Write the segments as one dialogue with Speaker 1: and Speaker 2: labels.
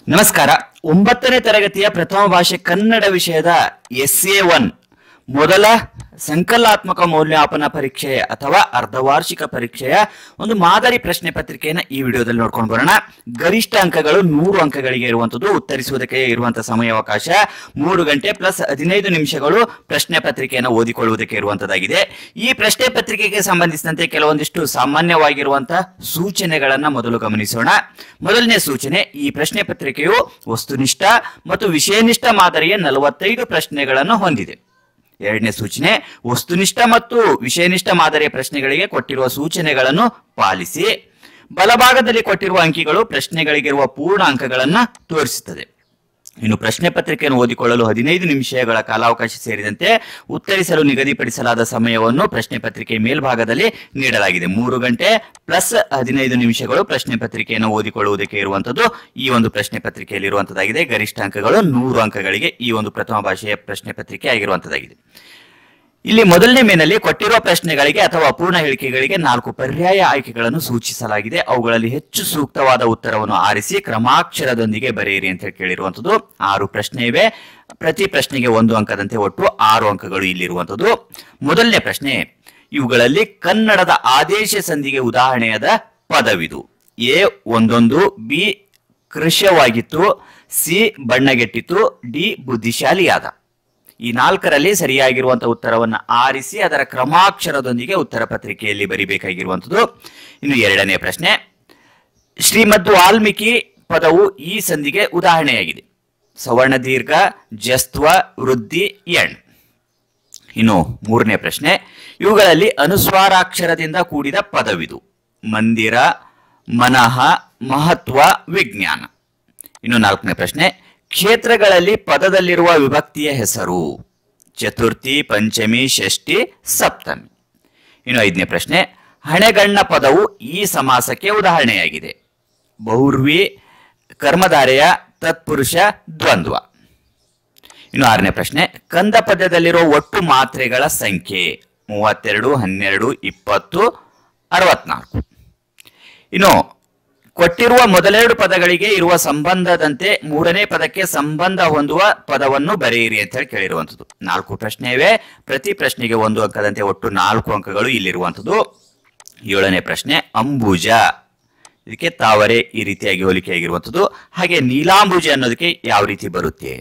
Speaker 1: ನಮಸ್ಕಾರ ಒಂಬತ್ತನೇ ತರಗತಿಯ ಪ್ರಥಮ ಭಾಷೆ ಕನ್ನಡ ವಿಷಯದ ಎಸ್ ಎ ಒನ್ ಮೊದಲ ಸಂಕಲಾತ್ಮಕ ಮೌಲ್ಯಮಾಪನ ಪರೀಕ್ಷೆ ಅಥವಾ ಅರ್ಧವಾರ್ಷಿಕ ಪರೀಕ್ಷೆಯ ಒಂದು ಮಾದರಿ ಪ್ರಶ್ನೆ ಪತ್ರಿಕೆಯನ್ನು ಈ ವಿಡಿಯೋದಲ್ಲಿ ನೋಡ್ಕೊಂಡು ಬರೋಣ ಗರಿಷ್ಠ ಅಂಕಗಳು ನೂರು ಅಂಕಗಳಿಗೆ ಇರುವಂತದ್ದು ಉತ್ತರಿಸುವುದಕ್ಕೆ ಇರುವಂತಹ ಸಮಯಾವಕಾಶ ಮೂರು ಗಂಟೆ ಪ್ಲಸ್ ಹದಿನೈದು ನಿಮಿಷಗಳು ಪ್ರಶ್ನೆ ಪತ್ರಿಕೆಯನ್ನು ಓದಿಕೊಳ್ಳುವುದಕ್ಕೆ ಇರುವಂತದ್ದಾಗಿದೆ ಈ ಪ್ರಶ್ನೆ ಪತ್ರಿಕೆಗೆ ಸಂಬಂಧಿಸಿದಂತೆ ಕೆಲವೊಂದಿಷ್ಟು ಸಾಮಾನ್ಯವಾಗಿರುವಂತಹ ಸೂಚನೆಗಳನ್ನ ಮೊದಲು ಗಮನಿಸೋಣ ಮೊದಲನೇ ಸೂಚನೆ ಈ ಪ್ರಶ್ನೆ ಪತ್ರಿಕೆಯು ವಸ್ತುನಿಷ್ಠ ಮತ್ತು ವಿಷಯನಿಷ್ಠ ಮಾದರಿಯ ನಲವತ್ತೈದು ಪ್ರಶ್ನೆಗಳನ್ನು ಹೊಂದಿದೆ ಎರಡನೇ ಸೂಚನೆ ವಸ್ತುನಿಷ್ಠ ಮತ್ತು ವಿಷಯನಿಷ್ಠ ಮಾದರಿಯ ಪ್ರಶ್ನೆಗಳಿಗೆ ಕೊಟ್ಟಿರುವ ಸೂಚನೆಗಳನ್ನು ಪಾಲಿಸಿ ಬಲಭಾಗದಲ್ಲಿ ಕೊಟ್ಟಿರುವ ಅಂಕಿಗಳು ಪ್ರಶ್ನೆಗಳಿಗಿರುವ ಪೂರ್ಣ ಅಂಕಗಳನ್ನು ತೋರಿಸುತ್ತದೆ ಇನ್ನು ಪ್ರಶ್ನೆ ಪತ್ರಿಕೆಯನ್ನು ಓದಿಕೊಳ್ಳಲು ಹದಿನೈದು ನಿಮಿಷಗಳ ಕಾಲಾವಕಾಶ ಸೇರಿದಂತೆ ಉತ್ತರಿಸಲು ನಿಗದಿಪಡಿಸಲಾದ ಸಮಯವನ್ನು ಪ್ರಶ್ನೆ ಪತ್ರಿಕೆ ಮೇಲ್ಭಾಗದಲ್ಲಿ ನೀಡಲಾಗಿದೆ ಮೂರು ಗಂಟೆ ಪ್ಲಸ್ ಹದಿನೈದು ನಿಮಿಷಗಳು ಪ್ರಶ್ನೆ ಪತ್ರಿಕೆಯನ್ನು ಓದಿಕೊಳ್ಳುವುದಕ್ಕೆ ಇರುವಂತದ್ದು ಈ ಒಂದು ಪ್ರಶ್ನೆ ಪತ್ರಿಕೆಯಲ್ಲಿ ಇರುವಂತದ್ದಾಗಿದೆ ಗರಿಷ್ಠ ಅಂಕಗಳು ನೂರು ಅಂಕಗಳಿಗೆ ಈ ಒಂದು ಪ್ರಥಮ ಭಾಷೆಯ ಪ್ರಶ್ನೆ ಪತ್ರಿಕೆ ಆಗಿರುವಂತದ್ದಾಗಿದೆ ಇಲ್ಲಿ ಮೊದಲನೇ ಮೇನಲ್ಲಿ ಕೊಟ್ಟಿರುವ ಪ್ರಶ್ನೆಗಳಿಗೆ ಅಥವಾ ಅಪೂರ್ಣ ಹೇಳಿಕೆಗಳಿಗೆ ನಾಲ್ಕು ಪರ್ಯಾಯ ಆಯ್ಕೆಗಳನ್ನು ಸೂಚಿಸಲಾಗಿದೆ ಅವುಗಳಲ್ಲಿ ಹೆಚ್ಚು ಸೂಕ್ತವಾದ ಉತ್ತರವನ್ನು ಆರಿಸಿ ಕ್ರಮಾಕ್ಷರದೊಂದಿಗೆ ಬರೆಯಿರಿ ಅಂತ ಹೇಳಿ ಕೇಳಿರುವಂತದ್ದು ಆರು ಪ್ರಶ್ನೆ ಇವೆ ಪ್ರತಿ ಪ್ರಶ್ನೆಗೆ ಒಂದು ಅಂಕದಂತೆ ಒಟ್ಟು ಆರು ಅಂಕಗಳು ಇಲ್ಲಿರುವಂತದ್ದು ಮೊದಲನೇ ಪ್ರಶ್ನೆ ಇವುಗಳಲ್ಲಿ ಕನ್ನಡದ ಆದೇಶ ಸಂಧಿಗೆ ಉದಾಹರಣೆಯಾದ ಪದವಿದು ಎ ಒಂದೊಂದು ಬಿ ಕೃಶ್ಯವಾಗಿತ್ತು ಸಿ ಬಣ್ಣಗೆಟ್ಟಿತು ಡಿ ಬುದ್ಧಿಶಾಲಿಯಾದ ಈ ನಾಲ್ಕರಲ್ಲಿ ಸರಿಯಾಗಿರುವಂತಹ ಉತ್ತರವನ್ನು ಆರಿಸಿ ಅದರ ಕ್ರಮಾಕ್ಷರದೊಂದಿಗೆ ಉತ್ತರ ಪತ್ರಿಕೆಯಲ್ಲಿ ಬರಿಬೇಕಾಗಿರುವಂಥದ್ದು ಇನ್ನು ಎರಡನೇ ಪ್ರಶ್ನೆ ಶ್ರೀಮದ್ ವಾಲ್ಮೀಕಿ ಪದವು ಈ ಸಂಧಿಗೆ ಉದಾಹರಣೆಯಾಗಿದೆ ಸವರ್ಣ ದೀರ್ಘ ಜಸ್ತ್ವ ವೃದ್ಧಿ ಎಣ್ ಇನ್ನು ಮೂರನೇ ಪ್ರಶ್ನೆ ಇವುಗಳಲ್ಲಿ ಅನುಸ್ವಾರಾಕ್ಷರದಿಂದ ಕೂಡಿದ ಪದವಿದು ಮಂದಿರ ಮನಃ ಮಹತ್ವ ವಿಜ್ಞಾನ ಇನ್ನು ನಾಲ್ಕನೇ ಪ್ರಶ್ನೆ ಕ್ಷೇತ್ರಗಳಲ್ಲಿ ಪದದಲ್ಲಿರುವ ವಿಭಕ್ತಿಯ ಹೆಸರು ಚತುರ್ಥಿ ಪಂಚಮಿ ಷಷ್ಠಿ ಸಪ್ತಮಿ ಇನ್ನು ಐದನೇ ಪ್ರಶ್ನೆ ಹಣೆಗಣ್ಣ ಪದವು ಈ ಸಮಾಸಕ್ಕೆ ಉದಾಹರಣೆಯಾಗಿದೆ ಬಹುರ್ವಿ ಕರ್ಮಧಾರೆಯ ತತ್ಪುರುಷ ದ್ವಂದ್ವ ಇನ್ನು ಆರನೇ ಪ್ರಶ್ನೆ ಕಂದ ಪದ್ಯದಲ್ಲಿರುವ ಒಟ್ಟು ಮಾತ್ರೆಗಳ ಸಂಖ್ಯೆ ಮೂವತ್ತೆರಡು ಹನ್ನೆರಡು ಇಪ್ಪತ್ತು ಅರವತ್ನಾಲ್ಕು ಇನ್ನು ಕೊಟ್ಟಿರುವ ಮೊದಲೆರಡು ಪದಗಳಿಗೆ ಇರುವ ಸಂಬಂಧದಂತೆ ಮೂರನೇ ಪದಕ್ಕೆ ಸಂಬಂಧ ಹೊಂದುವ ಪದವನ್ನು ಬರೆಯಿರಿ ಅಂತ ಹೇಳಿ ಕೇಳಿರುವಂಥದ್ದು ನಾಲ್ಕು ಪ್ರಶ್ನೆ ಇವೆ ಪ್ರತಿ ಪ್ರಶ್ನೆಗೆ ಒಂದು ಅಂಕದಂತೆ ಒಟ್ಟು ನಾಲ್ಕು ಅಂಕಗಳು ಇಲ್ಲಿರುವಂಥದ್ದು ಏಳನೇ ಪ್ರಶ್ನೆ ಅಂಬುಜ ಇದಕ್ಕೆ ತಾವರೆ ಈ ರೀತಿಯಾಗಿ ಹೋಲಿಕೆಯಾಗಿರುವಂಥದ್ದು ಹಾಗೆ ನೀಲಾಂಬುಜ ಅನ್ನೋದಕ್ಕೆ ಯಾವ ರೀತಿ ಬರುತ್ತೆ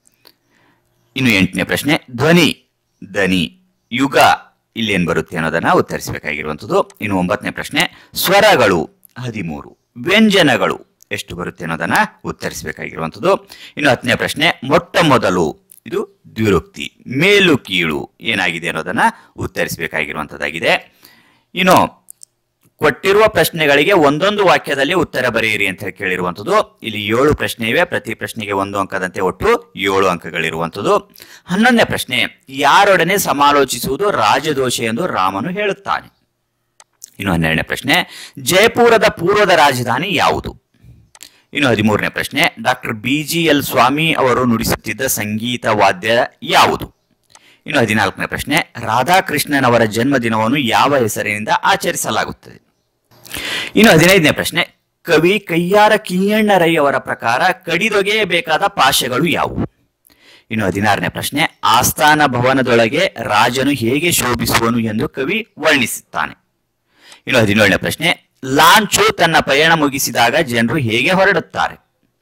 Speaker 1: ಇನ್ನು ಎಂಟನೇ ಪ್ರಶ್ನೆ ಧ್ವನಿ ದನಿ ಯುಗ ಇಲ್ಲಿ ಏನ್ ಬರುತ್ತೆ ಅನ್ನೋದನ್ನ ಉತ್ತರಿಸಬೇಕಾಗಿರುವಂಥದ್ದು ಇನ್ನು ಒಂಬತ್ತನೇ ಪ್ರಶ್ನೆ ಸ್ವರಗಳು ಹದಿಮೂರು ವ್ಯಂಜನಗಳು ಎಷ್ಟು ಬರುತ್ತೆ ಅನ್ನೋದನ್ನ ಉತ್ತರಿಸಬೇಕಾಗಿರುವಂಥದ್ದು ಇನ್ನು ಹತ್ತನೇ ಪ್ರಶ್ನೆ ಮೊಟ್ಟ ಮೊದಲು ಇದು ದ್ವಿರುಕ್ತಿ ಮೇಲು ಕೀಳು ಏನಾಗಿದೆ ಅನ್ನೋದನ್ನ ಉತ್ತರಿಸಬೇಕಾಗಿರುವಂಥದ್ದಾಗಿದೆ ಇನ್ನು ಕೊಟ್ಟಿರುವ ಪ್ರಶ್ನೆಗಳಿಗೆ ಒಂದೊಂದು ವಾಕ್ಯದಲ್ಲಿ ಉತ್ತರ ಬರೆಯಿರಿ ಅಂತ ಹೇಳಿ ಕೇಳಿರುವಂಥದ್ದು ಇಲ್ಲಿ ಏಳು ಪ್ರಶ್ನೆ ಇವೆ ಪ್ರತಿ ಪ್ರಶ್ನೆಗೆ ಒಂದು ಅಂಕದಂತೆ ಒಟ್ಟು ಏಳು ಅಂಕಗಳಿರುವಂಥದ್ದು ಹನ್ನೊಂದನೇ ಪ್ರಶ್ನೆ ಯಾರೊಡನೆ ಸಮಾಲೋಚಿಸುವುದು ರಾಜದೋಷ ಎಂದು ರಾಮನು ಹೇಳುತ್ತಾನೆ ಇನ್ನು ಹನ್ನೆರಡನೇ ಪ್ರಶ್ನೆ ಜಯಪುರದ ಪೂರ್ವದ ರಾಜಧಾನಿ ಯಾವುದು ಇನ್ನು ಹದಿಮೂರನೇ ಪ್ರಶ್ನೆ doctor B G L Swamy ಅವರು ನುಡಿಸುತ್ತಿದ್ದ ಸಂಗೀತ ವಾದ್ಯ ಯಾವುದು ಇನ್ನು ಹದಿನಾಲ್ಕನೇ ಪ್ರಶ್ನೆ ರಾಧಾಕೃಷ್ಣನವರ ಜನ್ಮದಿನವನ್ನು ಯಾವ ಹೆಸರಿನಿಂದ ಆಚರಿಸಲಾಗುತ್ತದೆ ಇನ್ನು ಹದಿನೈದನೇ ಪ್ರಶ್ನೆ ಕವಿ ಕಯ್ಯಾರ ಕಿಯ್ಯಣ್ಣ ರೈ ಅವರ ಪ್ರಕಾರ ಕಡಿದೊಗೆಯಬೇಕಾದ ಪಾಶಗಳು ಯಾವುವು ಇನ್ನು ಹದಿನಾರನೇ ಪ್ರಶ್ನೆ ಆಸ್ಥಾನ ಭವನದೊಳಗೆ ರಾಜನು ಹೇಗೆ ಶೋಭಿಸುವನು ಎಂದು ಕವಿ ವರ್ಣಿಸುತ್ತಾನೆ ಇನ್ನು ಹದಿನೇಳನೇ ಪ್ರಶ್ನೆ ಲಾಂಚು ತನ್ನ ಪಯಣ ಮುಗಿಸಿದಾಗ ಜನರು ಹೇಗೆ ಹೊರಡುತ್ತಾರೆ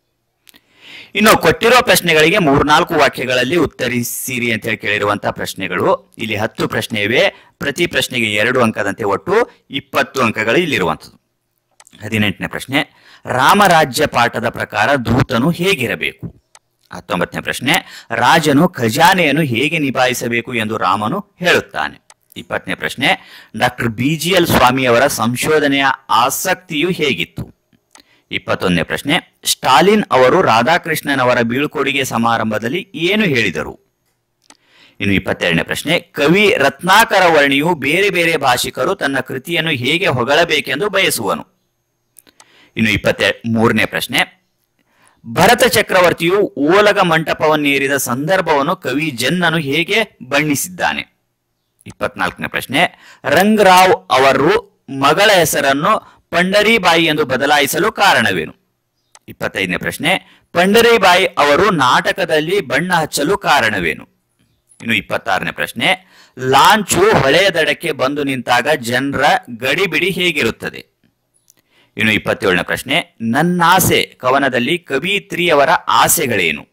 Speaker 1: ಇನ್ನು ಕೊಟ್ಟಿರುವ ಪ್ರಶ್ನೆಗಳಿಗೆ ಮೂರ್ನಾಲ್ಕು ವಾಕ್ಯಗಳಲ್ಲಿ ಉತ್ತರಿಸಿರಿ ಅಂತ ಹೇಳಿ ಕೇಳಿರುವಂತಹ ಪ್ರಶ್ನೆಗಳು ಇಲ್ಲಿ ಹತ್ತು ಪ್ರಶ್ನೆ ಇವೆ ಪ್ರತಿ ಪ್ರಶ್ನೆಗೆ ಎರಡು ಅಂಕದಂತೆ ಒಟ್ಟು ಇಪ್ಪತ್ತು ಅಂಕಗಳು ಇಲ್ಲಿರುವಂಥದ್ದು ಹದಿನೆಂಟನೇ ಪ್ರಶ್ನೆ ರಾಮರಾಜ್ಯ ಪಾಠದ ಪ್ರಕಾರ ದೂತನು ಹೇಗಿರಬೇಕು ಹತ್ತೊಂಬತ್ತನೇ ಪ್ರಶ್ನೆ ರಾಜನು ಖಜಾನೆಯನ್ನು ಹೇಗೆ ನಿಭಾಯಿಸಬೇಕು ಎಂದು ರಾಮನು ಹೇಳುತ್ತಾನೆ ಇಪ್ಪತ್ತನೇ ಪ್ರಶ್ನೆ doctor B G L Swamy ಅವರ ಸಂಶೋಧನೆಯ ಆಸಕ್ತಿಯು ಹೇಗಿತ್ತು ಇಪ್ಪತ್ತೊಂದನೇ ಪ್ರಶ್ನೆ ಸ್ಟಾಲಿನ್ ಅವರು ರಾಧಾಕೃಷ್ಣನವರ ಬೀಳ್ಕೊಡುಗೆ ಸಮಾರಂಭದಲ್ಲಿ ಏನು ಹೇಳಿದರು ಇನ್ನು ಇಪ್ಪತ್ತೆರಡನೇ ಪ್ರಶ್ನೆ ಕವಿ ರತ್ನಾಕರ ವರ್ಣಿಯು ಬೇರೆ ಬೇರೆ ಭಾಷಿಕರು ತನ್ನ ಕೃತಿಯನ್ನು ಹೇಗೆ ಹೊಗಳಬೇಕೆಂದು ಬಯಸುವನು ಇನ್ನು ಇಪ್ಪತ್ತೆ ಮೂರನೇ ಪ್ರಶ್ನೆ ಭರತ ಚಕ್ರವರ್ತಿಯು ಓಲಗ ಮಂಟಪವನ್ನೇರಿದ ಸಂದರ್ಭವನ್ನು ಕವಿ ಜನ್ನನು ಹೇಗೆ ಬಣ್ಣಿಸಿದ್ದಾನೆ ಇಪ್ಪತ್ನಾಲ್ಕನೇ ಪ್ರಶ್ನೆ ರಂಗರಾವ್ ಅವರು ಮಗಳ ಹೆಸರನ್ನು ಪಂಡರಿಬಾಯಿ ಎಂದು ಬದಲಾಯಿಸಲು ಕಾರಣವೇನು ಇಪ್ಪತ್ತೈದನೇ ಪ್ರಶ್ನೆ ಪಂಡರಿಬಾಯಿ ಅವರು ನಾಟಕದಲ್ಲಿ ಬಣ್ಣ ಹಚ್ಚಲು ಕಾರಣವೇನು ಇನ್ನು ಇಪ್ಪತ್ತಾರನೇ ಪ್ರಶ್ನೆ ಲಾಂಚು ಹೊಳೆಯ ದಡಕ್ಕೆ ಬಂದು ನಿಂತಾಗ ಜನರ ಗಡಿಬಿಡಿ ಹೇಗಿರುತ್ತದೆ ಇನ್ನು ಇಪ್ಪತ್ತೇಳನೇ ಪ್ರಶ್ನೆ ನನ್ನಾಸೆ ಕವನದಲ್ಲಿ ಕವಿತ್ರಿಯವರ ಆಸೆಗಳೇನು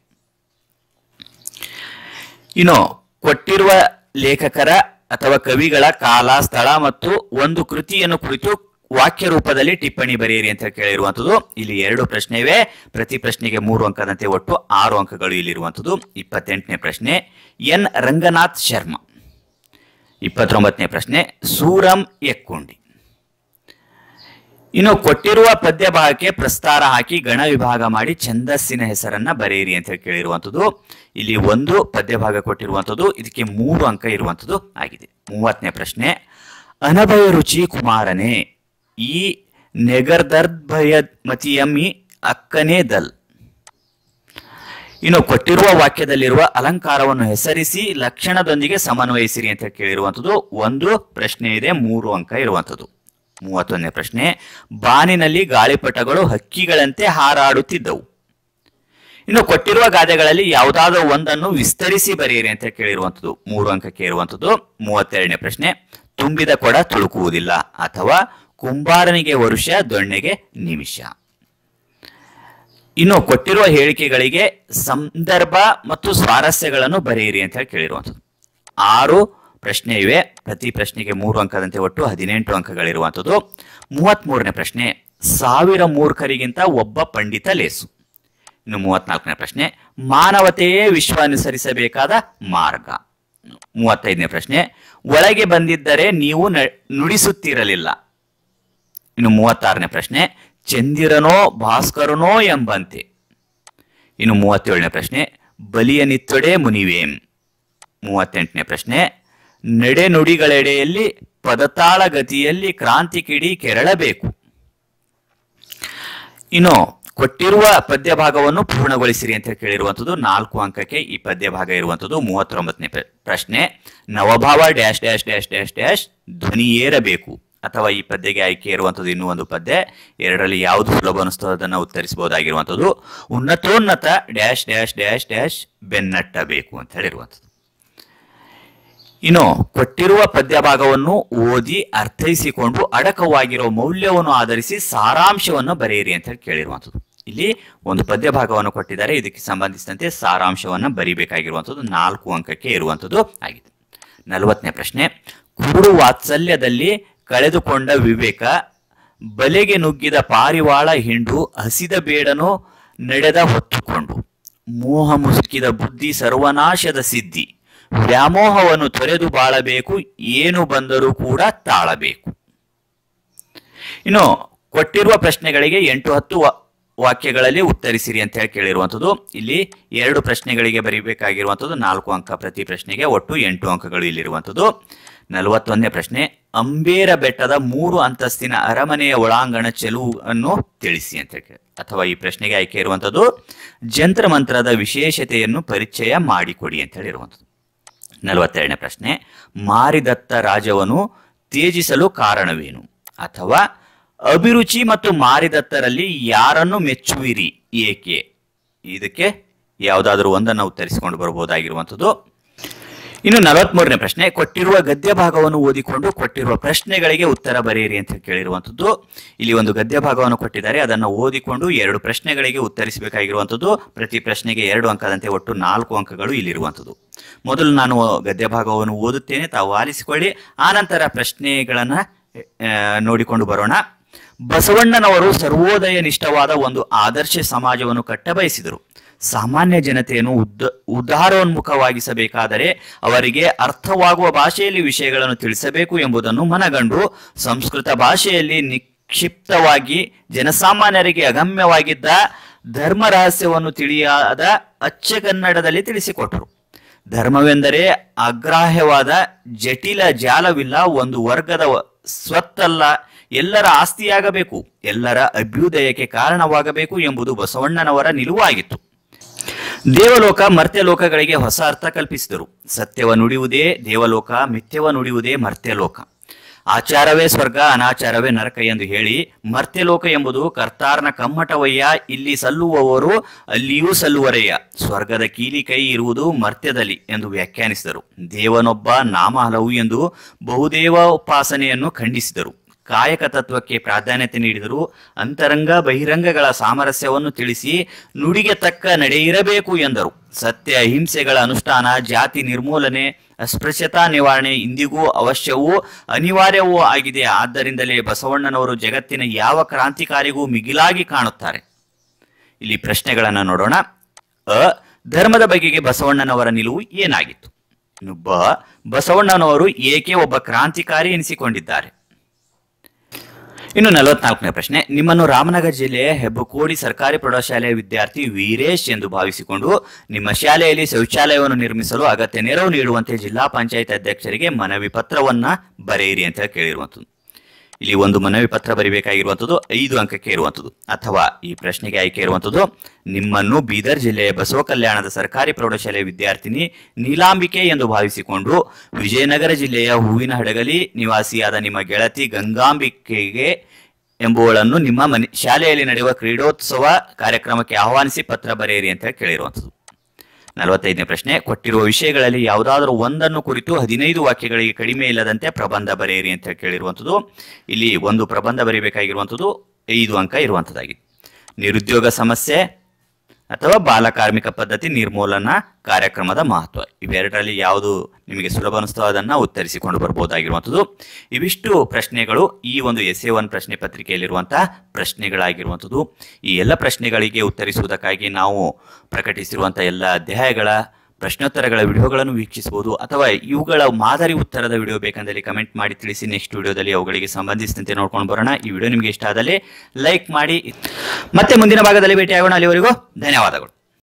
Speaker 1: ಇನ್ನು ಕೊಟ್ಟಿರುವ ಲೇಖಕರ ಅಥವಾ ಕವಿಗಳ ಕಾಲ ಸ್ಥಳ ಮತ್ತು ಒಂದು ಕೃತಿಯನ್ನು ಕುರಿತು ವಾಕ್ಯ ರೂಪದಲ್ಲಿ ಟಿಪ್ಪಣಿ ಬರೆಯಿರಿ ಅಂತ ಕೇಳಿರುವಂತದ್ದು ಇಲ್ಲಿ ಎರಡು ಪ್ರಶ್ನೆ ಇವೆ ಪ್ರತಿ ಪ್ರಶ್ನೆಗೆ ಮೂರು ಅಂಕದಂತೆ ಒಟ್ಟು ಆರು ಅಂಕಗಳು ಇಲ್ಲಿರುವಂತದ್ದು ಇಪ್ಪತ್ತೆಂಟನೇ ಪ್ರಶ್ನೆ ಎನ್ ರಂಗನಾಥ್ ಶರ್ಮಾ ಇಪ್ಪತ್ತೊಂಬತ್ತನೇ ಪ್ರಶ್ನೆ ಸೂರಂ ಎಕ್ಕುಂಡಿ ಇನ್ನು ಕೊಟ್ಟಿರುವ ಪದ್ಯ ಭಾಗಕ್ಕೆ ಪ್ರಸ್ತಾರ ಹಾಕಿ ಗಣ ವಿಭಾಗ ಮಾಡಿ ಛಂದಸ್ಸಿನ ಹೆಸರನ್ನ ಬರೆಯಿರಿ ಅಂತ ಹೇಳಿ ಕೇಳಿರುವಂಥದ್ದು ಇಲ್ಲಿ ಒಂದು ಪದ್ಯ ಭಾಗ ಕೊಟ್ಟಿರುವಂಥದ್ದು ಇದಕ್ಕೆ ಮೂರು ಅಂಕ ಇರುವಂಥದ್ದು ಆಗಿದೆ ಮೂವತ್ತನೇ ಪ್ರಶ್ನೆ ಅನಭಯ ರುಚಿ ಕುಮಾರನೇ ಈ ನೆಗರ್ದರ್ಭಯ ಮತಿಯಮ್ಮಿ ಅಕ್ಕನೇ ದಲ್ ಇನ್ನು ಕೊಟ್ಟಿರುವ ವಾಕ್ಯದಲ್ಲಿರುವ ಅಲಂಕಾರವನ್ನು ಹೆಸರಿಸಿ ಲಕ್ಷಣದೊಂದಿಗೆ ಸಮನ್ವಯಿಸಿರಿ ಅಂತ ಕೇಳಿರುವಂಥದ್ದು ಒಂದು ಪ್ರಶ್ನೆ ಇದೆ ಮೂರು ಅಂಕ ಇರುವಂಥದ್ದು ಮೂವತ್ತೊಂದನೇ ಪ್ರಶ್ನೆ ಬಾನಿನಲ್ಲಿ ಗಾಳಿಪಟಗಳು ಹಕ್ಕಿಗಳಂತೆ ಹಾರಾಡುತ್ತಿದ್ದವು ಇನ್ನು ಕೊಟ್ಟಿರುವ ಗಾದೆಗಳಲ್ಲಿ ಯಾವುದಾದರೂ ಒಂದನ್ನು ವಿಸ್ತರಿಸಿ ಬರೆಯಿರಿ ಅಂತ ಕೇಳಿರುವಂಥದ್ದು ಮೂರು ಅಂಕಕ್ಕೆ ಇರುವಂಥದ್ದು ಮೂವತ್ತೆರಡನೇ ಪ್ರಶ್ನೆ ತುಂಬಿದ ಕೊಡ ತುಳುಕುವುದಿಲ್ಲ ಅಥವಾ ಕುಂಬಾರನಿಗೆ ವರುಷ ದೊಣ್ಣೆಗೆ ನಿಮಿಷ ಇನ್ನು ಕೊಟ್ಟಿರುವ ಹೇಳಿಕೆಗಳಿಗೆ ಸಂದರ್ಭ ಮತ್ತು ಸ್ವಾರಸ್ಯಗಳನ್ನು ಬರೆಯಿರಿ ಅಂತ ಹೇಳಿ ಕೇಳಿರುವಂಥದ್ದು ಆರು ಪ್ರಶ್ನೆ ಇವೆ ಪ್ರತಿ ಪ್ರಶ್ನೆಗೆ ಮೂರು ಅಂಕದಂತೆ ಒಟ್ಟು ಹದಿನೆಂಟು ಅಂಕಗಳಿರುವಂಥದ್ದು ಮೂವತ್ಮೂರನೇ ಪ್ರಶ್ನೆ ಸಾವಿರ ಮೂರ್ಖರಿಗಿಂತ ಒಬ್ಬ ಪಂಡಿತ ಲೇಸು ಇನ್ನು ಮೂವತ್ನಾಲ್ಕನೇ ಪ್ರಶ್ನೆ ಮಾನವತೆಯೇ ವಿಶ್ವ ಅನುಸರಿಸಬೇಕಾದ ಮಾರ್ಗ ಮೂವತ್ತೈದನೇ ಪ್ರಶ್ನೆ ಒಳಗೆ ಬಂದಿದ್ದರೆ ನೀವು ನ- ನುಡಿಸುತ್ತಿರಲಿಲ್ಲ ಇನ್ನು ಮೂವತ್ತಾರನೇ ಪ್ರಶ್ನೆ ಚಂದಿರನೋ ಭಾಸ್ಕರನೋ ಎಂಬಂತೆ ಇನ್ನು ಮೂವತ್ತೇಳನೇ ಪ್ರಶ್ನೆ ಬಲಿಯ ನಿತ್ತೊಡೆ ಮುನಿವೇಂ ಮೂವತ್ತೆಂಟನೇ ಪ್ರಶ್ನೆ ನಡೆ ನುಡಿಗಳೆಡೆಯಲ್ಲಿ ಪದತಾಳ ಗತಿಯಲ್ಲಿ ಕ್ರಾಂತಿ ಕಿಡಿ ಕೆರಳಬೇಕು ಇನ್ನು ಕೊಟ್ಟಿರುವ ಪದ್ಯ ಭಾಗವನ್ನು ಪೂರ್ಣಗೊಳಿಸಿರಿ ಅಂತ ಕೇಳಿರುವಂಥದ್ದು ನಾಲ್ಕು ಅಂಕಕ್ಕೆ ಈ ಪದ್ಯ ಭಾಗ ಇರುವಂಥದ್ದು ಮೂವತ್ತೊಂಬತ್ತನೇ ಪ್ರ- ಪ್ರಶ್ನೆ ನವಭಾವ dash dash dash dash dash ಧ್ವನಿಯೇರಬೇಕು ಅಥವಾ ಈ ಪದ್ಯಗೆ ಆಯ್ಕೆ ಇರುವಂಥದ್ದು ಇನ್ನೂ ಒಂದು ಪದ್ಯ ಎರಡರಲ್ಲಿ ಯಾವುದು ಸುಲಭ ಅನಿಸ್ತೋ ಅದನ್ನು ಉತ್ತರಿಸಬಹುದಾಗಿರುವಂಥದ್ದು ಉನ್ನತೋನ್ನತ ಡ್ಯಾಶ್ ಡ್ಯಾಶ್ ಡ್ಯಾಶ್ ಡ್ಯಾಶ್ ಬೆನ್ನಟ್ಟಬೇಕು ಅಂತ ಹೇಳಿರುವಂಥದ್ದು ಇನ್ನು ಕೊಟ್ಟಿರುವ ಪದ್ಯ ಭಾಗವನ್ನು ಓದಿ ಅರ್ಥೈಸಿಕೊಂಡು ಅಡಕವಾಗಿರೋ ಮೌಲ್ಯವನ್ನು ಆಧರಿಸಿ ಸಾರಾಂಶವನ್ನು ಬರೆಯಿರಿ ಅಂತ ಹೇಳಿ ಕೇಳಿರುವಂಥದ್ದು ಇಲ್ಲಿ ಒಂದು ಪದ್ಯ ಭಾಗವನ್ನು ಕೊಟ್ಟಿದ್ದಾರೆ ಇದಕ್ಕೆ ಸಂಬಂಧಿಸಿದಂತೆ ಸಾರಾಂಶವನ್ನು ಬರಿಬೇಕಾಗಿರುವಂಥದ್ದು ನಾಲ್ಕು ಅಂಕಕ್ಕೆ ಇರುವಂಥದ್ದು ಆಗಿದೆ ನಲವತ್ತನೇ ಪ್ರಶ್ನೆ ಕುರುಡು ವಾತ್ಸಲ್ಯದಲ್ಲಿ ಕಳೆದುಕೊಂಡ ವಿವೇಕ ಬಲೆಗೆ ನುಗ್ಗಿದ ಪಾರಿವಾಳ ಹಿಂಡು ಹಸಿದ ಬೇಡನು ನಡೆದ ಹೊತ್ತುಕೊಂಡು ಮೋಹ ಮುಸುಕಿದ ಬುದ್ಧಿ ಸರ್ವನಾಶದ ಸಿದ್ಧಿ ವ್ಯಾಮೋಹವನ್ನು ತೊರೆದು ಬಾಳಬೇಕು ಏನು ಬಂದರೂ ಕೂಡ ತಾಳಬೇಕು ಇನ್ನು ಕೊಟ್ಟಿರುವ ಪ್ರಶ್ನೆಗಳಿಗೆ ಎಂಟು ಹತ್ತು ವಾ- ವಾಕ್ಯಗಳಲ್ಲಿ ಉತ್ತರಿಸಿರಿ ಅಂತ ಹೇಳಿ ಕೇಳಿರುವಂಥದ್ದು ಇಲ್ಲಿ ಎರಡು ಪ್ರಶ್ನೆಗಳಿಗೆ ಬರೀಬೇಕಾಗಿರುವಂಥದ್ದು ನಾಲ್ಕು ಅಂಕ ಪ್ರತಿ ಪ್ರಶ್ನೆಗೆ ಒಟ್ಟು ಎಂಟು ಅಂಕಗಳು ಇಲ್ಲಿರುವಂಥದ್ದು ನಲವತ್ತೊಂದನೇ ಪ್ರಶ್ನೆ ಅಂಬೇರ ಬೆಟ್ಟದ ಮೂರು ಅಂತಸ್ತಿನ ಅರಮನೆಯ ಒಳಾಂಗಣ ಚೆಲುವನ್ನು ತಿಳಿಸಿ ಅಂತ ಹೇಳಿ ಅಥವಾ ಈ ಪ್ರಶ್ನೆಗೆ ಆಯ್ಕೆ ಇರುವಂಥದ್ದು ಜಂತ್ರ ಮಂತ್ರದ ವಿಶೇಷತೆಯನ್ನು ಪರಿಚಯ ಮಾಡಿಕೊಡಿ ಅಂತ ಹೇಳಿರುವಂಥದ್ದು ನಲವತ್ತೆರಡನೇ ಪ್ರಶ್ನೆ ಮಾರಿದತ್ತ ರಾಜವನ್ನು ತ್ಯಜಿಸಲು ಕಾರಣವೇನು ಅಥವಾ ಅಭಿರುಚಿ ಮತ್ತು ಮಾರಿದತ್ತರಲ್ಲಿ ಯಾರನ್ನು ಮೆಚ್ಚುವಿರಿ ಏಕೆ ಇದಕ್ಕೆ ಯಾವುದಾದರೂ ಒಂದನ್ನು ಉತ್ತರಿಸಿಕೊಂಡು ಬರಬಹುದಾಗಿರುವಂಥದ್ದು ಇನ್ನು ನಲವತ್ಮೂರನೇ ಪ್ರಶ್ನೆ ಕೊಟ್ಟಿರುವ ಗದ್ಯ ಭಾಗವನ್ನು ಓದಿಕೊಂಡು ಕೊಟ್ಟಿರುವ ಪ್ರಶ್ನೆಗಳಿಗೆ ಉತ್ತರ ಬರೆಯಿರಿ ಅಂತ ಕೇಳಿರುವಂಥದ್ದು ಇಲ್ಲಿ ಒಂದು ಗದ್ಯ ಭಾಗವನ್ನು ಕೊಟ್ಟಿದ್ದಾರೆ ಅದನ್ನು ಓದಿಕೊಂಡು ಎರಡು ಪ್ರಶ್ನೆಗಳಿಗೆ ಉತ್ತರಿಸಬೇಕಾಗಿರುವಂಥದ್ದು ಪ್ರತಿ ಪ್ರಶ್ನೆಗೆ ಎರಡು ಅಂಕದಂತೆ ಒಟ್ಟು ನಾಲ್ಕು ಅಂಕಗಳು ಇಲ್ಲಿರುವಂಥದ್ದು ಮೊದಲು ನಾನು ಗದ್ಯ ಭಾಗವನ್ನು ಓದುತ್ತೇನೆ ತಾವು ಆಲಿಸಿಕೊಳ್ಳಿ ಆನಂತರ ಪ್ರಶ್ನೆಗಳನ್ನು ನೋಡಿಕೊಂಡು ಬರೋಣ ಬಸವಣ್ಣನವರು ಸರ್ವೋದಯ ನಿಷ್ಠವಾದ ಒಂದು ಆದರ್ಶ ಸಮಾಜವನ್ನು ಕಟ್ಟಬಯಸಿದರು ಸಾಮಾನ್ಯ ಜನತೆಯನ್ನು ಉದ್ದ ಉದಾರೋನ್ಮುಖವಾಗಿಸಬೇಕಾದರೆ ಅವರಿಗೆ ಅರ್ಥವಾಗುವ ಭಾಷೆಯಲ್ಲಿ ವಿಷಯಗಳನ್ನು ತಿಳಿಸಬೇಕು ಎಂಬುದನ್ನು ಮನಗಂಡು ಸಂಸ್ಕೃತ ಭಾಷೆಯಲ್ಲಿ ನಿಕ್ಷಿಪ್ತವಾಗಿ ಜನಸಾಮಾನ್ಯರಿಗೆ ಅಗಮ್ಯವಾಗಿದ್ದ ಧರ್ಮ ರಹಸ್ಯವನ್ನು ತಿಳಿಯಾದ ಅಚ್ಚ ಕನ್ನಡದಲ್ಲಿ ತಿಳಿಸಿಕೊಟ್ಟರು ಧರ್ಮವೆಂದರೆ ಅಗ್ರಾಹ್ಯವಾದ ಜಟಿಲ ಜಾಲವಿಲ್ಲ ಒಂದು ವರ್ಗದ ವ- ಸ್ವತ್ತಲ್ಲ ಎಲ್ಲರ ಆಸ್ತಿಯಾಗಬೇಕು ಎಲ್ಲರ ಅಭ್ಯುದಯಕ್ಕೆ ಕಾರಣವಾಗಬೇಕು ಎಂಬುದು ಬಸವಣ್ಣನವರ ನಿಲುವಾಗಿತ್ತು ದೇವಲೋಕ ಮರ್ತ್ಯಲೋಕಗಳಿಗೆ ಹೊಸ ಅರ್ಥ ಕಲ್ಪಿಸಿದರು ಸತ್ಯವ ನುಡಿಯುವುದೇ ದೇವಲೋಕ ಮಿಥ್ಯವ ನುಡಿಯುವುದೇ ಮರ್ತ್ಯಲೋಕ ಆಚಾರವೇ ಸ್ವರ್ಗ ಅನಾಚಾರವೇ ನರಕ ಎಂದು ಹೇಳಿ ಮರ್ತ್ಯಲೋಕ ಎಂಬುದು ಕರ್ತಾರನ ಕಮ್ಮಟವಯ್ಯ ಇಲ್ಲಿ ಸಲ್ಲುವವರು ಅಲ್ಲಿಯೂ ಸಲ್ಲುವರಯ್ಯ ಸ್ವರ್ಗದ ಕೀಲಿ ಕೈ ಇರುವುದು ಮರ್ತ್ಯದಲ್ಲಿ ಎಂದು ವ್ಯಾಖ್ಯಾನಿಸಿದರು ದೇವನೊಬ್ಬ ನಾಮ ಹಲವು ಎಂದು ಬಹುದೇವ ಉಪಾಸನೆಯನ್ನು ಖಂಡಿಸಿದರು ಕಾಯಕ ತತ್ವಕ್ಕೆ ಪ್ರಾಧಾನ್ಯತೆ ನೀಡಿದರು ಅಂತರಂಗ ಬಹಿರಂಗಗಳ ಸಾಮರಸ್ಯವನ್ನು ತಿಳಿಸಿ ನುಡಿಗೆ ತಕ್ಕ ನಡೆಯಿರಬೇಕು ಎಂದರು ಸತ್ಯ ಅಹಿಂಸೆಗಳ ಅನುಷ್ಠಾನ ಜಾತಿ ನಿರ್ಮೂಲನೆ ಅಸ್ಪೃಶ್ಯತಾ ನಿವಾರಣೆ ಇಂದಿಗೂ ಅವಶ್ಯವೂ ಅನಿವಾರ್ಯವೂ ಆಗಿದೆ ಆದ್ದರಿಂದಲೇ ಬಸವಣ್ಣನವರು ಜಗತ್ತಿನ ಯಾವ ಕ್ರಾಂತಿಕಾರಿಗೂ ಮಿಗಿಲಾಗಿ ಕಾಣುತ್ತಾರೆ ಇಲ್ಲಿ ಪ್ರಶ್ನೆಗಳನ್ನು ನೋಡೋಣ ಅ ಧರ್ಮದ ಬಗೆಗೆ ಬಸವಣ್ಣನವರ ನಿಲುವು ಏನಾಗಿತ್ತು ಇನ್ನು ಬ ಬಸವಣ್ಣನವರು ಏಕೆ ಒಬ್ಬ ಕ್ರಾಂತಿಕಾರಿ ಎನಿಸಿಕೊಂಡಿದ್ದಾರೆ ಇನ್ನು ನಲವತ್ನಾಲ್ಕನೇ ಪ್ರಶ್ನೆ ನಿಮ್ಮನ್ನು ರಾಮನಗರ ಜಿಲ್ಲೆಯ ಹೆಬ್ಬಕೋಡಿ ಸರ್ಕಾರಿ ಪ್ರೌಢಶಾಲೆಯ ವಿದ್ಯಾರ್ಥಿ ವೀರೇಶ್ ಎಂದು ಭಾವಿಸಿಕೊಂಡು ನಿಮ್ಮ ಶಾಲೆಯಲ್ಲಿ ಶೌಚಾಲಯವನ್ನು ನಿರ್ಮಿಸಲು ಅಗತ್ಯ ನೆರವು ನೀಡುವಂತೆ ಜಿಲ್ಲಾ ಪಂಚಾಯತ್ ಅಧ್ಯಕ್ಷರಿಗೆ ಮನವಿ ಪತ್ರವನ್ನ ಬರೆಯಿರಿ ಅಂತ ಹೇಳಿ ಕೇಳಿರುವಂಥದ್ದು ಇಲ್ಲಿ ಒಂದು ಮನವಿ ಪತ್ರ ಬರಿಬೇಕಾಗಿರುವಂಥದ್ದು ಐದು ಅಂಕಕ್ಕೆ ಇರುವಂಥದ್ದು ಅಥವಾ ಈ ಪ್ರಶ್ನೆಗೆ ಆಯ್ಕೆ ಇರುವಂಥದ್ದು ನಿಮ್ಮನ್ನು ಬೀದರ್ ಜಿಲ್ಲೆಯ ಬಸವ ಕಲ್ಯಾಣದ ಸರ್ಕಾರಿ ಪ್ರೌಢಶಾಲೆಯ ವಿದ್ಯಾರ್ಥಿನಿ ನೀಲಾಂಬಿಕೆ ಎಂದು ಭಾವಿಸಿಕೊಂಡು ವಿಜಯನಗರ ಜಿಲ್ಲೆಯ ಹೂವಿನ ಹಡಗಲಿ ನಿವಾಸಿಯಾದ ನಿಮ್ಮ ಗೆಳತಿ ಗಂಗಾಂಬಿಕೆಗೆ ಎಂಬುವಳನ್ನು ನಿಮ್ಮ ಮನೆ ಶಾಲೆಯಲ್ಲಿ ನಡೆಯುವ ಕ್ರೀಡೋತ್ಸವ ಕಾರ್ಯಕ್ರಮಕ್ಕೆ ಆಹ್ವಾನಿಸಿ ಪತ್ರ ಬರೆಯಿರಿ ಅಂತ ಹೇಳಿ ಕೇಳಿರುವಂಥದ್ದು ನಲವತ್ತೈದನೇ ಪ್ರಶ್ನೆ ಕೊಟ್ಟಿರುವ ವಿಷಯಗಳಲ್ಲಿ ಯಾವುದಾದರೂ ಒಂದನ್ನು ಕುರಿತು ಹದಿನೈದು ವಾಕ್ಯಗಳಿಗೆ ಕಡಿಮೆ ಇಲ್ಲದಂತೆ ಪ್ರಬಂಧ ಬರೆಯಿರಿ ಅಂತ ಹೇಳಿ ಕೇಳಿರುವಂಥದ್ದು ಇಲ್ಲಿ ಒಂದು ಪ್ರಬಂಧ ಬರೀಬೇಕಾಗಿರುವಂಥದ್ದು ಐದು ಅಂಕ ಇರುವಂಥದ್ದಾಗಿದೆ ನಿರುದ್ಯೋಗ ಸಮಸ್ಯೆ ಅಥವಾ ಬಾಲಕಾರ್ಮಿಕ ಪದ್ಧತಿ ನಿರ್ಮೂಲನಾ ಕಾರ್ಯಕ್ರಮದ ಮಹತ್ವ ಇವೆರಡರಲ್ಲಿ ಯಾವುದು ನಿಮಗೆ ಸುಲಭ ಅನಿಸ್ತೋ ಅದನ್ನು ಉತ್ತರಿಸಿಕೊಂಡು ಬರ್ಬೋದಾಗಿರುವಂಥದ್ದು ಇವಿಷ್ಟು ಪ್ರಶ್ನೆಗಳು ಈ ಒಂದು ಎಸ್ ಎ ಒನ್ ಪ್ರಶ್ನೆ ಪತ್ರಿಕೆಯಲ್ಲಿರುವಂತಹ ಪ್ರಶ್ನೆಗಳಾಗಿರುವಂಥದ್ದು ಈ ಎಲ್ಲ ಪ್ರಶ್ನೆಗಳಿಗೆ ಉತ್ತರಿಸುವುದಕ್ಕಾಗಿ ನಾವು ಪ್ರಕಟಿಸಿರುವಂಥ ಎಲ್ಲ ಅಧ್ಯಾಯಗಳ ಪ್ರಶ್ನೋತ್ತರಗಳ ವಿಡಿಯೋಗಳನ್ನು ವೀಕ್ಷಿಸಬಹುದು ಅಥವಾ ಇವುಗಳ ಮಾದರಿ ಉತ್ತರದ ವಿಡಿಯೋ ಬೇಕಂದಲ್ಲಿ ಕಮೆಂಟ್ ಮಾಡಿ ತಿಳಿಸಿ ನೆಕ್ಸ್ಟ್ ವಿಡಿಯೋದಲ್ಲಿ ಅವುಗಳಿಗೆ ಸಂಬಂಧಿಸಿದಂತೆ ನೋಡ್ಕೊಂಡು ಬರೋಣ ಈ ವಿಡಿಯೋ ನಿಮಗೆ ಇಷ್ಟ ಆದಲ್ಲಿ ಲೈಕ್ ಮಾಡಿ ಮತ್ತೆ ಮುಂದಿನ ಭಾಗದಲ್ಲಿ ಭೇಟಿಯಾಗೋಣ ಅಲ್ಲಿವರೆಗೂ ಧನ್ಯವಾದಗಳು